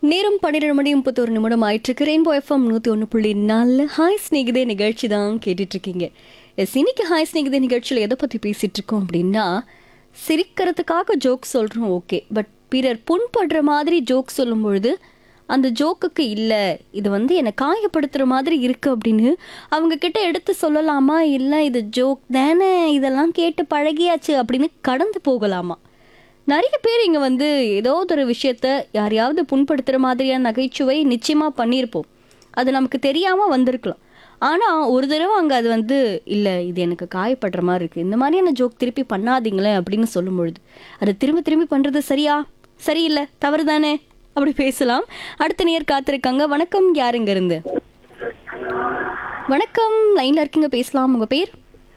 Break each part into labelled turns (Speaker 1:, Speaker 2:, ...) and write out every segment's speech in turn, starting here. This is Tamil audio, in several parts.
Speaker 1: நேரம் பன்னிரெண்டு மணி முப்பத்தொரு நிமிடம் ஆயிட்டிருக்கு ரெயின்போ எஃப்எம் நூற்றி ஒன்று புள்ளி நாலு ஹாய் ஸ்நேகிதே நிகழ்ச்சி தான் கேட்டுட்டு இருக்கீங்க எஸ் இன்னைக்கு ஹாய் ஸ்நேகிதே நிகழ்ச்சியில் எதை பற்றி பேசிட்டு இருக்கோம் அப்படின்னா சிரிக்கிறதுக்காக ஜோக் சொல்கிறோம் ஓகே பட் பிறர் புண்படுற மாதிரி ஜோக் சொல்லும் பொழுது அந்த ஜோக்குக்கு இல்லை இது வந்து என்னை காயப்படுத்துகிற மாதிரி இருக்கு அப்படின்னு அவங்க கிட்ட எடுத்து சொல்லலாமா இல்லை இது ஜோக் தானே இதெல்லாம் கேட்டு பழகியாச்சு அப்படின்னு கடந்து போகலாமா நிறைய பேர் இங்கே வந்து ஏதோ ஒரு விஷயத்த யாரையாவது புண்படுத்துகிற மாதிரியான நகைச்சுவை நிச்சயமாக பண்ணியிருப்போம் அது நமக்கு தெரியாமல் வந்திருக்கலாம் ஆனால் ஒரு தடவை அங்கே அது வந்து இல்லை இது எனக்கு காயப்படுற மாதிரி இருக்குது இந்த மாதிரியான ஜோக் திருப்பி பண்ணாதீங்களேன் அப்படின்னு சொல்லும் பொழுது அது திரும்ப திரும்பி பண்ணுறது சரியா சரியில்லை தவறு தானே அப்படி பேசலாம் அடுத்த நேர் காத்திருக்காங்க வணக்கம் யாருங்க இருந்து வணக்கம் லைனில் இருக்கீங்க பேசலாம் உங்கள் பேர்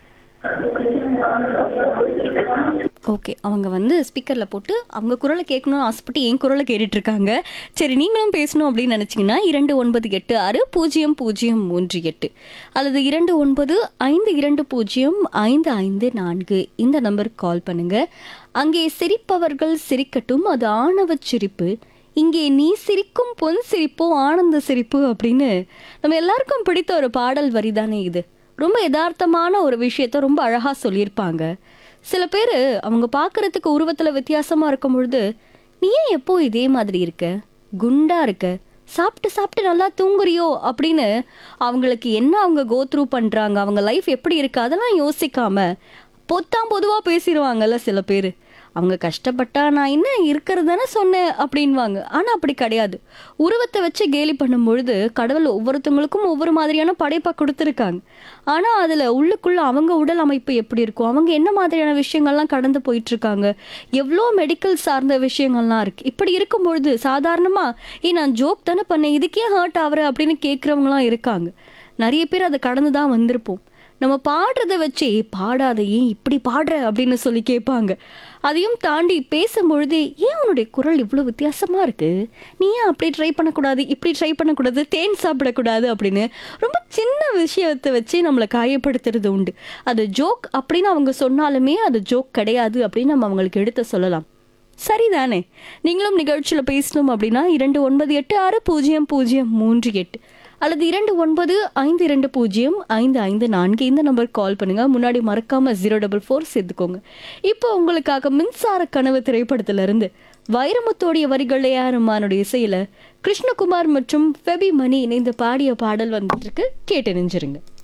Speaker 1: ஓகே அவங்க வந்து ஸ்பீக்கரில் போட்டு அவங்க குரலை கேட்கணும்னு ஆசைப்பட்டு என் குரலை கேட்டுட்டு இருக்காங்க சரி நீங்களும் பேசணும் அப்படின்னு நினச்சிங்கன்னா இரண்டு ஒன்பது எட்டு ஆறு பூஜ்ஜியம் பூஜ்ஜியம் மூன்று எட்டு அல்லது இரண்டு ஒன்பது ஐந்து இரண்டு பூஜ்ஜியம் ஐந்து ஐந்து நான்கு இந்த நம்பருக்கு கால் பண்ணுங்க அங்கே சிரிப்பவர்கள் சிரிக்கட்டும் அது ஆணவ சிரிப்பு இங்கே நீ சிரிக்கும் பொன் சிரிப்போ ஆனந்த சிரிப்பு அப்படின்னு நம்ம எல்லாருக்கும் பிடித்த ஒரு பாடல் வரிதானே இது ரொம்ப யதார்த்தமான ஒரு விஷயத்த ரொம்ப அழகா சொல்லியிருப்பாங்க சில பேர் அவங்க பார்க்கறதுக்கு உருவத்துல வித்தியாசமா இருக்கும் பொழுது நீ ஏன் எப்போ இதே மாதிரி இருக்க குண்டா இருக்க சாப்பிட்டு சாப்பிட்டு நல்லா தூங்குறியோ அப்படின்னு அவங்களுக்கு என்ன அவங்க கோ த்ரூ பண்றாங்க அவங்க லைஃப் எப்படி இருக்கு அதெல்லாம் யோசிக்காம பொத்தாம் பொதுவா பேசிடுவாங்கல்ல சில பேர் அவங்க கஷ்டப்பட்டா நான் என்ன இருக்கிறது தானே சொன்னேன் அப்படின்வாங்க ஆனால் அப்படி கிடையாது உருவத்தை வச்சு கேலி பண்ணும் பொழுது கடவுள் ஒவ்வொருத்தவங்களுக்கும் ஒவ்வொரு மாதிரியான படைப்பை கொடுத்துருக்காங்க ஆனால் அதில் உள்ளுக்குள்ள அவங்க உடல் அமைப்பு எப்படி இருக்கும் அவங்க என்ன மாதிரியான விஷயங்கள்லாம் கடந்து போயிட்டு இருக்காங்க எவ்வளோ மெடிக்கல் சார்ந்த விஷயங்கள்லாம் இருக்கு இப்படி இருக்கும் பொழுது சாதாரணமாக ஏ நான் ஜோக் தானே பண்ணேன் இதுக்கே ஹர்ட் ஆகுற அப்படின்னு கேட்குறவங்களாம் இருக்காங்க நிறைய பேர் அதை கடந்து தான் வந்திருப்போம் நம்ம பாடுறத வச்சே பாடாத ஏன் இப்படி பாடுற அப்படின்னு சொல்லி கேட்பாங்க அதையும் தாண்டி பேசும்பொழுது ஏன் உன்னுடைய குரல் இவ்வளோ வித்தியாசமாக இருக்கு நீ ஏன் அப்படி ட்ரை பண்ணக்கூடாது இப்படி ட்ரை பண்ணக்கூடாது தேன் சாப்பிடக்கூடாது அப்படின்னு ரொம்ப சின்ன விஷயத்தை வச்சு நம்மளை காயப்படுத்துறது உண்டு அது ஜோக் அப்படின்னு அவங்க சொன்னாலுமே அது ஜோக் கிடையாது அப்படின்னு நம்ம அவங்களுக்கு எடுத்து சொல்லலாம் சரிதானே நீங்களும் நிகழ்ச்சியில் பேசணும் அப்படின்னா இரண்டு ஒன்பது எட்டு ஆறு பூஜ்ஜியம் பூஜ்ஜியம் மூன்று எட்டு அல்லது இரண்டு ஒன்பது ஐந்து இரண்டு பூஜ்ஜியம் ஐந்து ஐந்து நான்கு இந்த நம்பருக்கு கால் பண்ணுங்க முன்னாடி மறக்காம ஜீரோ டபுள் ஃபோர் சேர்த்துக்கோங்க இப்போ உங்களுக்காக மின்சார கனவு திரைப்படத்துல இருந்து வைரமுத்தோடைய வரிகள் ஏஆர்மானுடைய இசையில கிருஷ்ணகுமார் மற்றும் ஃபெபி மணி இணைந்து பாடிய பாடல் வந்துட்டு இருக்கு கேட்டு நெஞ்சிருங்க